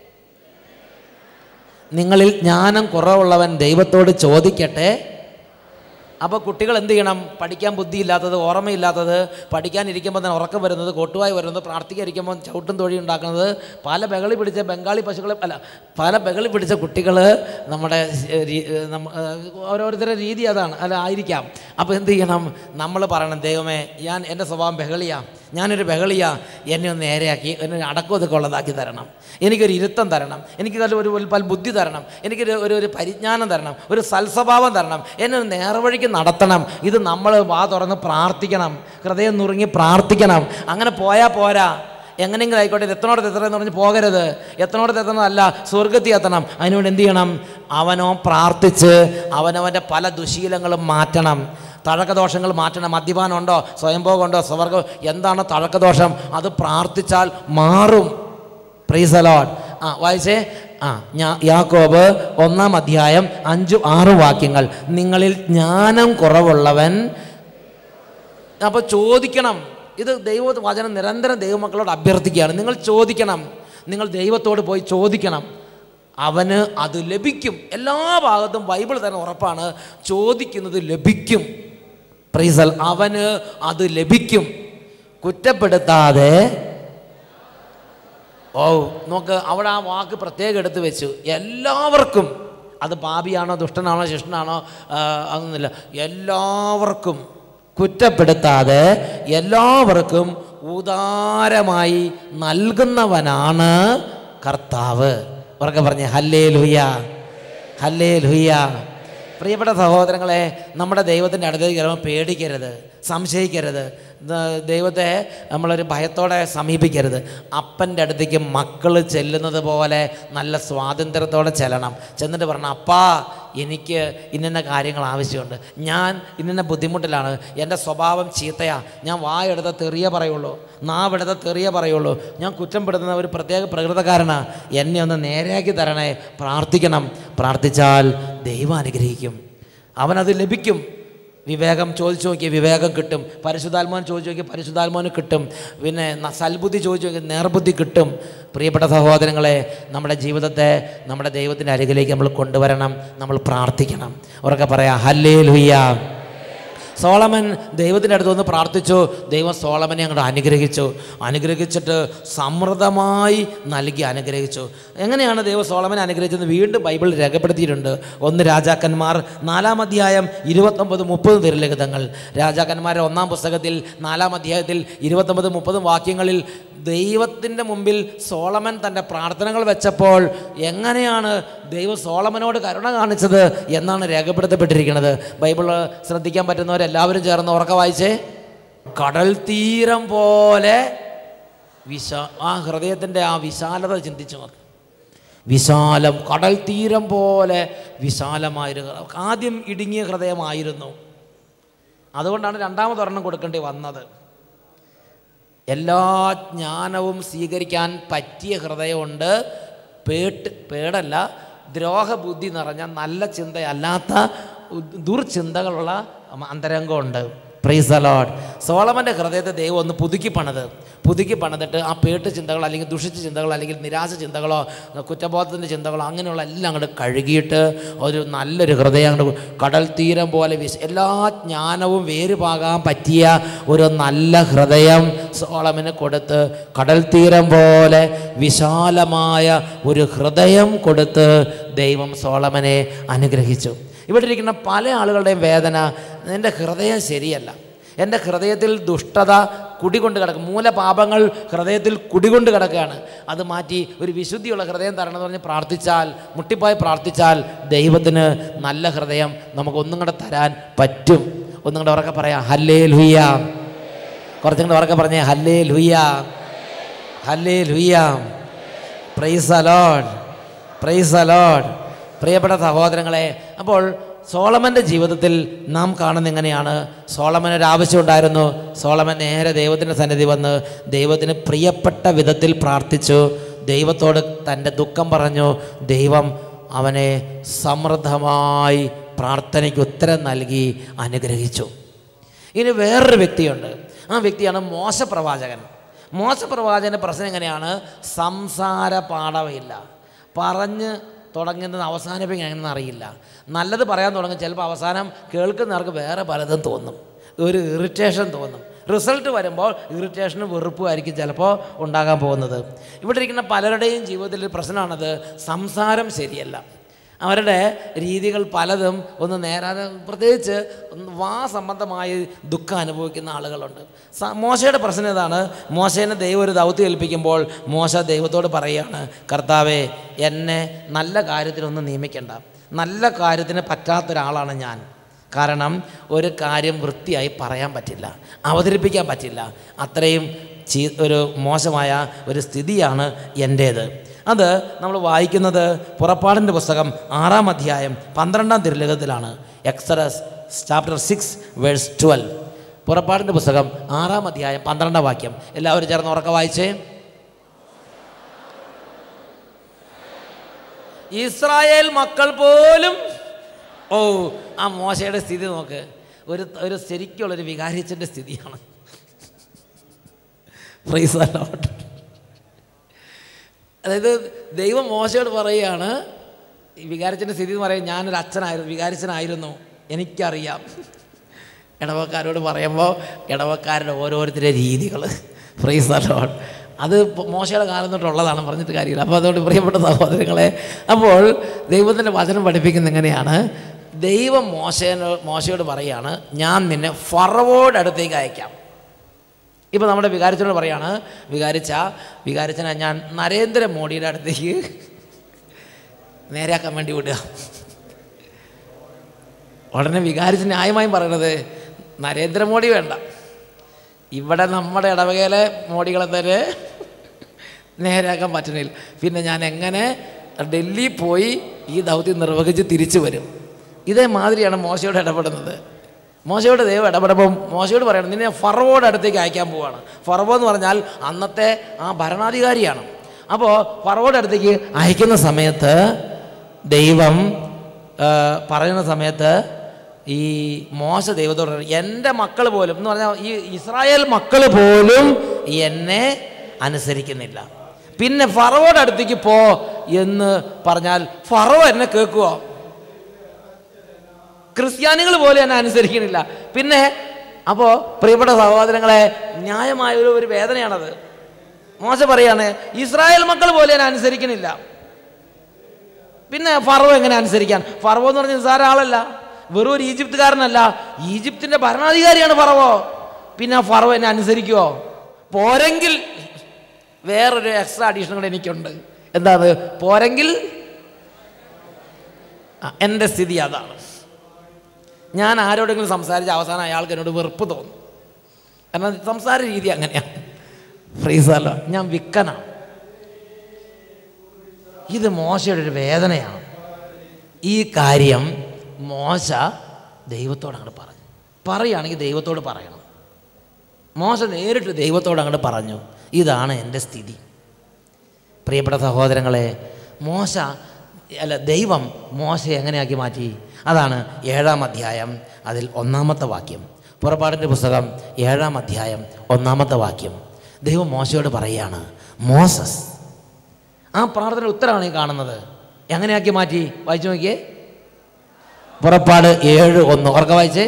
നിങ്ങളിൽ ജ്ഞാനം കുറവുള്ളവൻ ദൈവത്തോട് ചോദിക്കട്ടെ അപ്പോൾ കുട്ടികൾ എന്ത് ചെയ്യണം പഠിക്കാൻ ബുദ്ധിയില്ലാത്തത് ഓർമ്മയില്ലാത്തത് പഠിക്കാനിരിക്കുമ്പോൾ തന്നെ ഉറക്കം വരുന്നത് കൊട്ടുവായി വരുന്നത് പ്രാർത്ഥിക്കാതിരിക്കുമ്പോൾ ചവിട്ടും തൊഴി ഉണ്ടാക്കുന്നത് പല ബഹളി പിടിച്ച ബംഗാളി പശുക്കളെ അല്ല പല ബഹളി പിടിച്ച കുട്ടികൾ നമ്മുടെ ഏഹ്, രീ- ഏഹ്, നമ്മ- ഏഹ്, ഓരോരുത്തരുടെ രീതി അതാണ് അല്ല ആയിരിക്കാം അപ്പോൾ എന്ത് ചെയ്യണം നമ്മൾ പറയണം ദൈവമേ ഞാൻ എൻ്റെ സ്വഭാവം ബഹളിയാ ഞാനൊരു ബഹളിയാ എന്നെ ഒന്ന് നേരെയാക്കി എന്നെ അടക്കമൊതുക്കെ ഉള്ളതാക്കി തരണം എനിക്കൊരു ഇരുത്തം തരണം എനിക്ക് നല്ല ഒരു ഒരു പൽ ബുദ്ധി തരണം എനിക്കൊരു ഒരു ഒരു പരിജ്ഞാനം തരണം ഒരു സൽസ്വഭാവം തരണം എന്നെ ഒരു നേർവഴിക്ക് നടത്തണം ഇത് നമ്മൾ വാ തുറന്ന് പ്രാർത്ഥിക്കണം ഹൃദയം നുറുങ്ങി പ്രാർത്ഥിക്കണം അങ്ങനെ പോയാൽ പോരാ എങ്ങനെയെങ്കിലും ആയിക്കോട്ടെ ഇത് എത്തനോടത്ത് എത്തണം എന്ന് പറഞ്ഞ് പോകരുത് എത്തനോടത്ത് എത്തണമല്ല സ്വർഗത്തിൽ എത്തണം അതിനുവേണ്ടി എന്ത് ചെയ്യണം അവനോ പ്രാർത്ഥിച്ച് അവനവൻ്റെ പല ദുശീലങ്ങളും മാറ്റണം തഴക്കദോഷങ്ങൾ മാറ്റണം മദ്യപാനമുണ്ടോ സ്വയംഭോഗമുണ്ടോ സ്വർഗം എന്താണ് തഴക്കദോഷം അത് പ്രാർത്ഥിച്ചാൽ മാറും പ്രീസലോഡ് ആ വായിച്ചേ ആ ഞാ യാക്കോബ് ഒന്നാം അധ്യായം അഞ്ചു ആറ് വാക്യങ്ങൾ നിങ്ങളിൽ ജ്ഞാനം കുറവുള്ളവൻ അപ്പോൾ ചോദിക്കണം ഇത് ദൈവ വചനം നിരന്തരം ദൈവമക്കളോട് അഭ്യർത്ഥിക്കുകയാണ് നിങ്ങൾ ചോദിക്കണം നിങ്ങൾ ദൈവത്തോട് പോയി ചോദിക്കണം അവന് അത് ലഭിക്കും എല്ലാ ഭാഗത്തും ബൈബിൾ തന്നെ ഉറപ്പാണ് ചോദിക്കുന്നത് ലഭിക്കും പ്രൈസൽ അവന് അത് ലഭിക്കും കുറ്റപ്പെടുത്താതെ ഓ നോക്ക് അവിടെ ആ വാക്ക് പ്രത്യേകം എടുത്ത് വെച്ചു എല്ലാവർക്കും അത് പാപിയാണോ ദുഷ്ടനാണോ ശിഷ്ടനാണോ ആ, അതൊന്നുമില്ല എല്ലാവർക്കും കുറ്റപ്പെടുത്താതെ എല്ലാവർക്കും ഉദാരമായി നൽകുന്നവനാണ് കർത്താവ് ഉറക്കെ പറഞ്ഞേ ഹല്ലേ ലുയ്യ ഹല്ലേ ലുയ്യ പ്രിയപ്പെട്ട സഹോദരങ്ങളെ നമ്മുടെ ദൈവത്തിൻ്റെ അടുത്തേക്ക് വരുമ്പോൾ പേടിക്കരുത് സംശയിക്കരുത് ദ- ദൈവത്തെ നമ്മളൊരു ഭയത്തോടെ സമീപിക്കരുത് അപ്പൻ്റെ അടുത്തേക്ക് മക്കൾ ചെല്ലുന്നത് പോലെ നല്ല സ്വാതന്ത്ര്യത്തോടെ ചെല്ലണം ചെന്നിട്ട് പറഞ്ഞു അപ്പാ എനിക്ക് ഇന്ന കാര്യങ്ങൾ ആവശ്യമുണ്ട് ഞാൻ ഇന്ന ബുദ്ധിമുട്ടിലാണ് എൻ്റെ സ്വഭാവം ചീത്തയാ ഞാൻ വായെടുത്ത തെറിയ പറയുള്ളൂ നാവെടുത്ത തെറിയ പറയുള്ളൂ ഞാൻ കുറ്റം പെടുത്തുന്ന ഒരു പ്രത്യേക പ്രകൃതക്കാരനാണ് എന്നെ ഒന്ന് നേരെയാക്കി തരണേ പ്രാർത്ഥിക്കണം പ്രാർത്ഥിച്ചാൽ ദൈവം അനുഗ്രഹിക്കും അവനത് ലഭിക്കും വിവേകം ചോദിച്ചു നോക്കിയാൽ വിവേകം കിട്ടും പരിശുദ്ധാത്മാൻ ചോദിച്ചു നോക്കിയാൽ പരിശുദ്ധാത്മാന് കിട്ടും പിന്നെ ന- സൽബുദ്ധി ചോദിച്ചു നോക്കിയാൽ നേർബുദ്ധി കിട്ടും പ്രിയപ്പെട്ട സഹോദരങ്ങളെ നമ്മുടെ ജീവിതത്തെ നമ്മുടെ ദൈവത്തിൻ്റെ അരികിലേക്ക് നമ്മൾ കൊണ്ടുവരണം നമ്മൾ പ്രാർത്ഥിക്കണം ഉറക്കെ പറയാം ഹല്ലേ ലുയ്യ സോളമൻ ദൈവത്തിൻ്റെ അടുത്ത് വന്ന് പ്രാർത്ഥിച്ചു ദൈവം സോളമനെ അങ്ങോട്ട് അനുഗ്രഹിച്ചു അനുഗ്രഹിച്ചിട്ട് സമൃദ്ധമായി നൽകി അനുഗ്രഹിച്ചു എങ്ങനെയാണ് ദൈവം സോളമനെ അനുഗ്രഹിച്ചത് വീണ്ടും ബൈബിളിൽ രേഖപ്പെടുത്തിയിട്ടുണ്ട് ഒന്ന് രാജാക്കന്മാർ നാലാം അധ്യായം ഇരുപത്തൊമ്പത് മുപ്പത് തിരുലിഖിതങ്ങൾ രാജാക്കന്മാരുടെ ഒന്നാം പുസ്തകത്തിൽ നാലാം അധ്യായത്തിൽ ഇരുപത്തൊമ്പത് മുപ്പതും വാക്യങ്ങളിൽ ദൈവത്തിൻ്റെ മുമ്പിൽ സോളമൻ തൻ്റെ പ്രാർത്ഥനകൾ വെച്ചപ്പോൾ എങ്ങനെയാണ് ദൈവം സോളമനോട് കരുണ കാണിച്ചത് എന്നാണ് രേഖപ്പെടുത്തപ്പെട്ടിരിക്കുന്നത് ബൈബിൾ ശ്രദ്ധിക്കാൻ പറ്റുന്നവരെല്ലാവരും ചേർന്ന് ഉറക്ക വായിച്ചേ കടൽ തീരം പോലെ വിശാ ആ ഹൃദയത്തിൻ്റെ ആ വിശാലത ചിന്തിച്ചു നോക്ക് വിശാലം കടൽ തീരം പോലെ വിശാലമായൊരു ഹൃ- ആദ്യം ഇടുങ്ങിയ ഹൃദയമായിരുന്നു അതുകൊണ്ടാണ് രണ്ടാമതൊരെണ്ണം കൊടുക്കേണ്ടി വന്നത് എല്ലാ ജ്ഞാനവും സ്വീകരിക്കാൻ പറ്റിയ ഹൃദയമുണ്ട് പേട്ട് പേടല്ല ദ്രോഹബുദ്ധി നിറഞ്ഞ നല്ല ചിന്തയല്ലാത്ത ദുർചിന്തകളുള്ള അന്തരംഗമുണ്ട് പ്രൈസ് അലോഡ് സോളമൻ്റെ ഹൃദയത്തെ ദൈവം ഒന്ന് പുതുക്കി പണിത് പുതുക്കി പണിതിട്ട് ആ പേട്ട് ചിന്തകൾ അല്ലെങ്കിൽ ദുഷിച്ച ചിന്തകൾ അല്ലെങ്കിൽ നിരാശ ചിന്തകളോ കുറ്റബോധത്തിൻ്റെ ചിന്തകളോ അങ്ങനെയുള്ള എല്ലാം അങ്ങോട്ട് കഴുകിയിട്ട് ഒരു നല്ലൊരു ഹൃദയം അങ്ങോട്ട് കടൽ തീരം പോലെ വിശ എല്ലാ ജ്ഞാനവും വേരുപാകാൻ പറ്റിയ ഒരു നല്ല ഹൃദയം സോളമന് കൊടുത്ത് കടൽ തീരം പോലെ വിശാലമായ ഒരു ഹൃദയം കൊടുത്ത് ദൈവം സോളമനെ അനുഗ്രഹിച്ചു ഇവിടെ ഇരിക്കുന്ന പല ആളുകളുടെയും വേദന എൻ്റെ ഹൃദയം ശരിയല്ല എൻ്റെ ഹൃദയത്തിൽ ദുഷ്ടത കുടികൊണ്ട് കിടക്കും മൂലപാപങ്ങൾ ഹൃദയത്തിൽ കുടികൊണ്ട് കിടക്കുകയാണ് അത് മാറ്റി ഒരു വിശുദ്ധിയുള്ള ഹൃദയം തരണമെന്ന് പറഞ്ഞ് പ്രാർത്ഥിച്ചാൽ മുട്ടിപ്പായി പ്രാർത്ഥിച്ചാൽ ദൈവത്തിന് നല്ല ഹൃദയം നമുക്ക് ഒന്നും കൂടെ തരാൻ പറ്റും ഒന്നും കൂടെ ഉറക്കെ പറയാം ഹല്ലേ ലുയ്യ കുറച്ചും കൂടെ ഉറക്കെ പറഞ്ഞേ ഹല്ലേ ലുയ്യ ഹല്ലേ ലുയ്യ പ്രൈസ് അലോഡ് പ്രൈസ് അലോഡ് പ്രിയപ്പെട്ട സഹോദരങ്ങളെ അപ്പോൾ സോളമൻ്റെ ജീവിതത്തിൽ നാം കാണുന്ന എങ്ങനെയാണ് സോളമന് ഒരു ആവശ്യമുണ്ടായിരുന്നു സോളമൻ നേരെ ദൈവത്തിൻ്റെ സന്നിധി വന്ന് ദൈവത്തിന് പ്രിയപ്പെട്ട വിധത്തിൽ പ്രാർത്ഥിച്ചു ദൈവത്തോട് തൻ്റെ ദുഃഖം പറഞ്ഞു ദൈവം അവനെ സമൃദ്ധമായി പ്രാർത്ഥനയ്ക്ക് ഉത്തരം നൽകി അനുഗ്രഹിച്ചു ഇനി വേറൊരു വ്യക്തിയുണ്ട് ആ വ്യക്തിയാണ് മോശപ്രവാചകൻ മോശപ്രവാചകൻ്റെ പ്രശ്നം എങ്ങനെയാണ് സംസാര പാഠമില്ല പറഞ്ഞ് തുടങ്ങുന്നത് അവസാനിപ്പിക്കാൻ എങ്ങനെയെന്ന് അറിയില്ല നല്ലത് പറയാൻ തുടങ്ങും ചിലപ്പോൾ അവസാനം കേൾക്കുന്നവർക്ക് വേറെ പലതും തോന്നും ഒരു ഇറിറ്റേഷൻ തോന്നും റിസൾട്ട് വരുമ്പോൾ ഇറിറ്റേഷനും വെറുപ്പും ആയിരിക്കും ചിലപ്പോൾ ഉണ്ടാകാൻ പോകുന്നത് ഇവിടെ ഇരിക്കുന്ന പലരുടെയും ജീവിതത്തിൽ ഒരു പ്രശ്നമാണത് സംസാരം ശരിയല്ല അവരുടെ രീതികൾ പലതും ഒന്ന് നേരാതെ പ്രത്യേകിച്ച് ഒന്ന് വാ സംബന്ധമായി ദുഃഖം അനുഭവിക്കുന്ന ആളുകളുണ്ട് സ- മോശയുടെ പ്രശ്നം ഇതാണ് മോശേനെ ദൈവം ഒരു ദൗത്യം ഏൽപ്പിക്കുമ്പോൾ മോശ ദൈവത്തോട് പറയുകയാണ് കർത്താവെ എന്നെ നല്ല കാര്യത്തിനൊന്നും നിയമിക്കണ്ട നല്ല കാര്യത്തിന് പറ്റാത്തൊരാളാണ് ഞാൻ കാരണം ഒരു കാര്യം വൃത്തിയായി പറയാൻ പറ്റില്ല അവതരിപ്പിക്കാൻ പറ്റില്ല അത്രയും ചീ ഒരു മോശമായ ഒരു സ്ഥിതിയാണ് എൻ്റേത് അത് നമ്മൾ വായിക്കുന്നത് പുറപ്പാടിൻ്റെ പുസ്തകം ആറാം അധ്യായം പന്ത്രണ്ടാം തിരുലകത്തിലാണ് Exodus chapter six verse twelve പുറപ്പാടിൻ്റെ പുസ്തകം ആറാം അധ്യായം പന്ത്രണ്ടാം വാക്യം എല്ലാവരും ചേർന്ന് ഉറക്ക വായിച്ചേ ഇസ്രായേൽ മക്കൾ പോലും ഓ ആ മോശയുടെ സ്ഥിതി നോക്ക് ഒരു ഒരു ശരിക്കുള്ളൊരു വികാരിച്ചൻ്റെ സ്ഥിതിയാണ് പ്രൈസ് the Lord. അതായത് ദൈവം മോശയോട് പറയുകയാണ് ഈ വികാരിച്ചൻ്റെ സ്ഥിതി എന്ന് പറയും ഞാനൊരു അച്ഛനായിരുന്നു വികാരിച്ചനായിരുന്നു എനിക്കറിയാം ഇടവക്കാരോട് പറയുമ്പോൾ ഇടവക്കാരുടെ ഓരോരുത്തരുടെ രീതികൾ ഫ്രൈസ് അലോൺ അത് ഇപ്പൊ മോശയുടെ കാലം തൊട്ടുള്ളതാണ് പറഞ്ഞിട്ട് കാര്യമില്ല അപ്പോൾ അതുകൊണ്ട് പ്രിയപ്പെട്ട സഹോദരങ്ങളെ അപ്പോൾ ദൈവത്തിൻ്റെ വചനം പഠിപ്പിക്കുന്ന എങ്ങനെയാണ് ദൈവം മോശനോ മോശയോട് പറയാണ് ഞാൻ നിന്നെ ഫറവോട് അടുത്തേക്ക് അയക്കാം ഇപ്പോൾ നമ്മുടെ വികാരിച്ചനോട് പറയാണ് വികാരിച്ച വികാരിച്ചനെ ഞാൻ നരേന്ദ്രമോദിയുടെ അടുത്തേക്ക് നേരെയാക്കാൻ വേണ്ടി വിടുക ഉടനെ വികാരിച്ച് ന്യായമായും പറയണത് നരേന്ദ്രമോദി വേണ്ട ഇവിടെ നമ്മുടെ ഇടവകയിലെ മോഡികളെ തന്നെ നേരെയാക്കാൻ പറ്റുന്നില്ല പിന്നെ ഞാൻ എങ്ങനെ ഡൽഹി പോയി ഈ ദൗത്യം നിർവഹിച്ച് തിരിച്ചു വരും ഇതേ മാതിരിയാണ് മോശയോട് ഇടപെടുന്നത് മോശയോട് ദൈവം ഇടപെടുമ്പോൾ മോശയോട് പറയണം നിന്നെ ഫറവോട് അടുത്തേക്ക് അയക്കാൻ പോവാണ് ഫറവോ എന്ന് പറഞ്ഞാൽ അന്നത്തെ ആ ഭരണാധികാരിയാണ് അപ്പോൾ ഫറവോട് അടുത്തേക്ക് അയക്കുന്ന സമയത്ത് ദൈവം ആ, പറയുന്ന സമയത്ത് ഈ മോശ ദൈവത്തോട് പറഞ്ഞു, എൻ്റെ മക്കൾ പോലും എന്ന് പറഞ്ഞാൽ ഈ ഇസ്രായേൽ മക്കൾ പോലും എന്നെ അനുസരിക്കുന്നില്ല പിന്നെ ഫറവോടെ അടുത്തേക്ക് പോ എന്ന് പറഞ്ഞാൽ ഫറവോ എന്നെ കേൾക്കുവോ ക്രിസ്ത്യാനികൾ പോലും എന്നെ അനുസരിക്കണില്ല പിന്നെ അപ്പോൾ പ്രിയപ്പെട്ട സഹോദരങ്ങളെ ന്യായമായ ഒരു ഒരു വേദനയാണത് മോശ പറയാണ് ഇസ്രായേൽ മക്കൾ പോലും എന്നെ അനുസരിക്കണില്ല പിന്നെ ഫറവോ എങ്ങനെ അനുസരിക്കാൻ ഫറവോ എന്ന് പറഞ്ഞ നിസ്സാര ആളല്ല വെറും ഒരു ഈജിപ്തുകാരനല്ല ഈജിപ്തിന്റെ ഭരണാധികാരിയാണ് ഫറവോ പിന്നെ ആ ഫറവോ എന്നെ അനുസരിക്കുമോ പോരെങ്കിൽ വേറൊരു എക്സ്ട്രാ അഡീഷണൽ കൂടെ എനിക്കുണ്ട് എന്താണ് പോരെങ്കിൽ ആ, എൻ്റെ സ്ഥിതി അതാണ് ഞാൻ ആരോടെങ്കിലും സംസാരിച്ച അവസാനം അയാൾക്ക് എന്നോട് വെറുപ്പ് തോന്നും കാരണം സംസാര രീതി അങ്ങനെയാണ് ഫ്രീസല്ല ഞാൻ വിക്കനാണ് ഇത് മോശയുടെ ഒരു വേദനയാണ് ഈ കാര്യം മോശ ദൈവത്തോട് അങ്ങോട്ട് പറഞ്ഞു പറയുകയാണെങ്കിൽ ദൈവത്തോട് പറയണം മോശ നേരിട്ട് ദൈവത്തോട് അങ്ങോട്ട് പറഞ്ഞു ഇതാണ് എൻ്റെ സ്ഥിതി പ്രിയപ്പെട്ട സഹോദരങ്ങളെ മോശ അല്ല ദൈവം മോശയെ എങ്ങനെയാക്കി മാറ്റി അതാണ് ഏഴാം അധ്യായം അതിൽ ഒന്നാമത്തെ വാക്യം പുറപ്പാടിൻ്റെ പുസ്തകം ഏഴാം അധ്യായം ഒന്നാമത്തെ വാക്യം ദൈവം മോശയോട് പറയുകയാണ് മോസസ് ആ പ്രാർത്ഥന ഉത്തരമാണ് ഈ കാണുന്നത് എങ്ങനെയാക്കി മാറ്റി വായിച്ചു നോക്കിയേ പുറപ്പാട് ഏഴ് ഒന്ന് ഉറക്ക വായിച്ചേ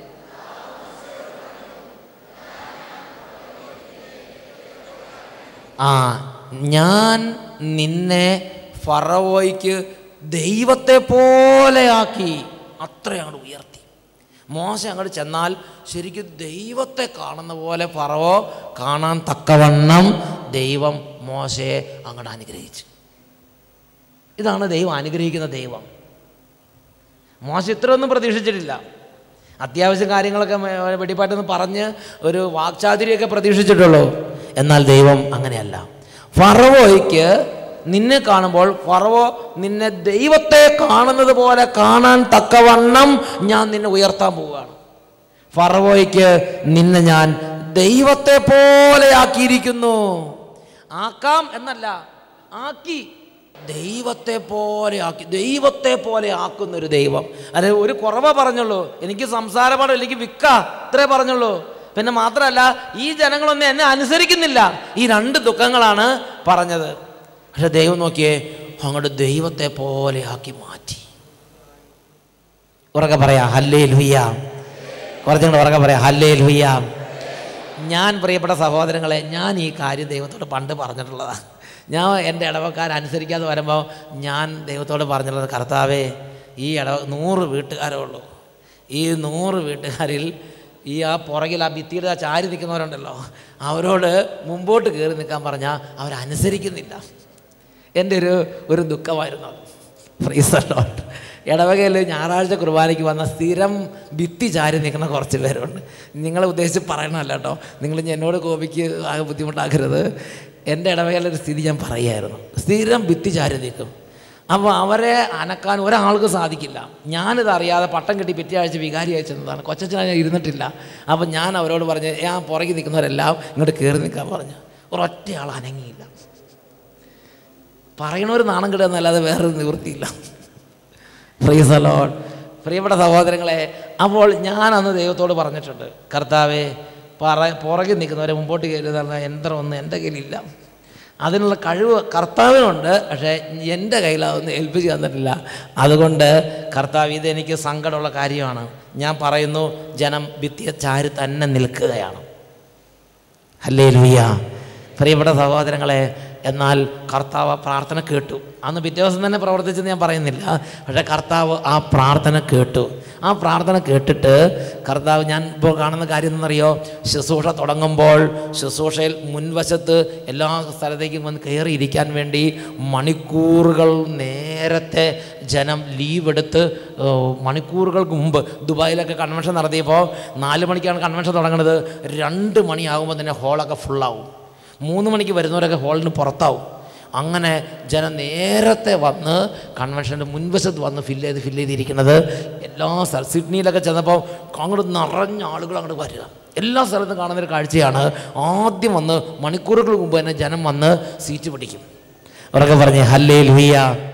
ആ ഞാൻ നിന്നെ ഫറവോയ്ക്ക് ദൈവത്തെ പോലെയാക്കി അത്ര അങ്ങോട്ട് ഉയർത്തി മോശ അങ്ങോട്ട് ചെന്നാൽ ശരിക്കും ദൈവത്തെ കാണുന്ന പോലെ ഫറവോ കാണാൻ തക്കവണ്ണം ദൈവം മോശയെ അങ്ങോട്ട് അനുഗ്രഹിച്ചു ഇതാണ് ദൈവം അനുഗ്രഹിക്കുന്ന ദൈവം മോശം ഇത്രയൊന്നും പ്രതീക്ഷിച്ചിട്ടില്ല അത്യാവശ്യം കാര്യങ്ങളൊക്കെ മേ- വെടിപ്പാട്ടെന്ന് പറഞ്ഞ് ഒരു വാക്ചാതുര്യമൊക്കെ പ്രതീക്ഷിച്ചിട്ടുള്ളൂ എന്നാൽ ദൈവം അങ്ങനെയല്ല ഫറവോയ്ക്ക് നിന്നെ കാണുമ്പോൾ ഫറവോ നിന്നെ ദൈവത്തെ കാണുന്നത് പോലെ കാണാൻ തക്കവണ്ണം ഞാൻ നിന്നെ ഉയർത്താൻ പോവുകയാണ് ഫറവോയ്ക്ക് നിന്നെ ഞാൻ ദൈവത്തെ പോലെ ആക്കിയിരിക്കുന്നു ആക്കാം എന്നല്ല ആക്കി ദൈവത്തെ പോലെ ആക്കി ദൈവത്തെ പോലെ ആക്കുന്ന ഒരു ദൈവം അത് ഒരു കുറവ പറഞ്ഞുള്ളൂ എനിക്ക് സംസാരപാടം എനിക്ക് വിക്ക ഇത്രേ പറഞ്ഞുള്ളൂ പിന്നെ മാത്രമല്ല ഈ ജനങ്ങളൊന്നും എന്നെ അനുസരിക്കുന്നില്ല ഈ രണ്ട് ദുഃഖങ്ങളാണ് പറഞ്ഞത് പക്ഷെ ദൈവം നോക്കിയേ അങ്ങോട്ട് ദൈവത്തെ പോലെ ആക്കി മാറ്റി ഉറക്കെ പറയാം ഹല്ലേ ലുയ്യ കുറച്ചും കൂടെ ഉറക്കെ പറയാം ഹല്ലേ ലുയ്യ ഞാൻ പ്രിയപ്പെട്ട സഹോദരങ്ങളെ ഞാൻ ഈ കാര്യം ദൈവത്തോട് പണ്ട് പറഞ്ഞിട്ടുള്ളതാണ് ഞാൻ എൻ്റെ ഇടവക്കാരനുസരിക്കാതെ വരുമ്പോൾ ഞാൻ ദൈവത്തോട് പറഞ്ഞിട്ടുള്ളത് കർത്താവേ ഈ ഇടവ നൂറ് വീട്ടുകാരേ ഉള്ളൂ ഈ നൂറ് വീട്ടുകാരിൽ ഈ ആ പുറകിൽ ആ ഭിത്തിയുടെ ആ ചാരി നിൽക്കുന്നവരുണ്ടല്ലോ അവരോട് മുമ്പോട്ട് കയറി നിൽക്കാൻ പറഞ്ഞാൽ അവരനുസരിക്കുന്നില്ല എൻ്റെ ഒരു ഒരു ദുഃഖമായിരുന്നു അത് ഫ്രീസലോട്ട് ഇടവകയിൽ ഞായറാഴ്ച കുർബാനയ്ക്ക് വന്ന സ്ഥിരം ഭിത്തി ചാരി നിൽക്കുന്ന കുറച്ച് പേരുണ്ട് നിങ്ങളെ ഉദ്ദേശിച്ച് പറയണമല്ല കേട്ടോ നിങ്ങൾ ഇനി എന്നോട് കോപിക്ക് ആകെ ബുദ്ധിമുട്ടാക്കരുത് എൻ്റെ ഇടവകയിലെ ഒരു സ്ഥിതി ഞാൻ പറയായിരുന്നു സ്ഥിരം ഭിത്തി ചാരി നിൽക്കും അപ്പോൾ അവരെ അനക്കാൻ ഒരാൾക്ക് സാധിക്കില്ല ഞാനിത് അറിയാതെ പട്ടം കെട്ടി പിറ്റേ ആഴ്ച വികാരി അയച്ചതാണ് കൊച്ചച്ഛനാ ഞാൻ ഇരുന്നിട്ടില്ല അപ്പം ഞാൻ അവരോട് പറഞ്ഞ് ഞാൻ പുറകിൽ നിൽക്കുന്നവരെല്ലാം ഇങ്ങോട്ട് കയറി നിൽക്കാൻ പറഞ്ഞു ഒരൊറ്റയാൾ അനങ്ങിയില്ല പറയണവർ നാണം കിട്ടുന്നല്ലാതെ വേറൊരു നിവൃത്തിയില്ല പ്രീസ് അലോഡ് പ്രിയപ്പെട്ട സഹോദരങ്ങളെ അപ്പോൾ ഞാൻ അന്ന് ദൈവത്തോട് പറഞ്ഞിട്ടുണ്ട് കർത്താവേ പറ പുറകിൽ നിൽക്കുന്നവരെ മുമ്പോട്ട് കയറി തരുന്ന യന്ത്രമൊന്നും എൻ്റെ കയ്യിലില്ല അതിനുള്ള കഴിവ് കർത്താവിനുണ്ട് പക്ഷേ എൻ്റെ കയ്യിൽ അതൊന്നും ഏൽപ്പിച്ച് തന്നിട്ടില്ല അതുകൊണ്ട് കർത്താവ് ഇത് എനിക്ക് സങ്കടമുള്ള കാര്യമാണ് ഞാൻ പറയുന്നു ജനം ഭിത്തിയെ ചാരി തന്നെ നിൽക്കുകയാണ് അല്ലേ ലുയ്യ പ്രിയപ്പെട്ട സഹോദരങ്ങളെ എന്നാൽ കർത്താവ് ആ പ്രാർത്ഥന കേട്ടു അന്ന് പിറ്റേ ദിവസം തന്നെ പ്രവർത്തിച്ചെന്ന് ഞാൻ പറയുന്നില്ല പക്ഷേ കർത്താവ് ആ പ്രാർത്ഥന കേട്ടു ആ പ്രാർത്ഥന കേട്ടിട്ട് കർത്താവ് ഞാൻ ഇപ്പോൾ കാണുന്ന കാര്യം എന്നറിയോ ശുശ്രൂഷ തുടങ്ങുമ്പോൾ ശുശ്രൂഷയിൽ മുൻവശത്ത് എല്ലാ സ്ഥലത്തേക്കും വന്ന് കയറിയിരിക്കാൻ വേണ്ടി മണിക്കൂറുകൾ നേരത്തെ ജനം ലീവ് എടുത്ത് ഏഹ്, മണിക്കൂറുകൾക്ക് മുമ്പ് ദുബായിലൊക്കെ കൺവെൻഷൻ നടത്തിയപ്പോൾ നാല് മണിക്കാണ് കൺവെൻഷൻ തുടങ്ങുന്നത് രണ്ട് മണിയാകുമ്പോൾ തന്നെ ഹോളൊക്കെ ഫുള്ളാവും മൂന്ന് മണിക്ക് വരുന്നവരൊക്കെ ഹോളിന് പുറത്താവും അങ്ങനെ ജനം നേരത്തെ വന്ന് കൺവെൻഷൻ്റെ മുൻവശത്ത് വന്ന് ഫില്ല് ചെയ്ത് ഫില്ല് ചെയ്തിരിക്കുന്നത് എല്ലാ സ്ഥലം സിഡ്നിയിലൊക്കെ ചെന്നപ്പോൾ അങ്ങോട്ട് നിറഞ്ഞ ആളുകൾ അങ്ങോട്ട് വരിക എല്ലാ സ്ഥലത്തും കാണുന്നൊരു കാഴ്ചയാണ് ആദ്യം വന്ന് മണിക്കൂറുകൾ മുമ്പ് തന്നെ ജനം വന്ന് സീറ്റ് പിടിക്കും അവരൊക്കെ പറഞ്ഞ് ഹല്ലേ ലുയ്യ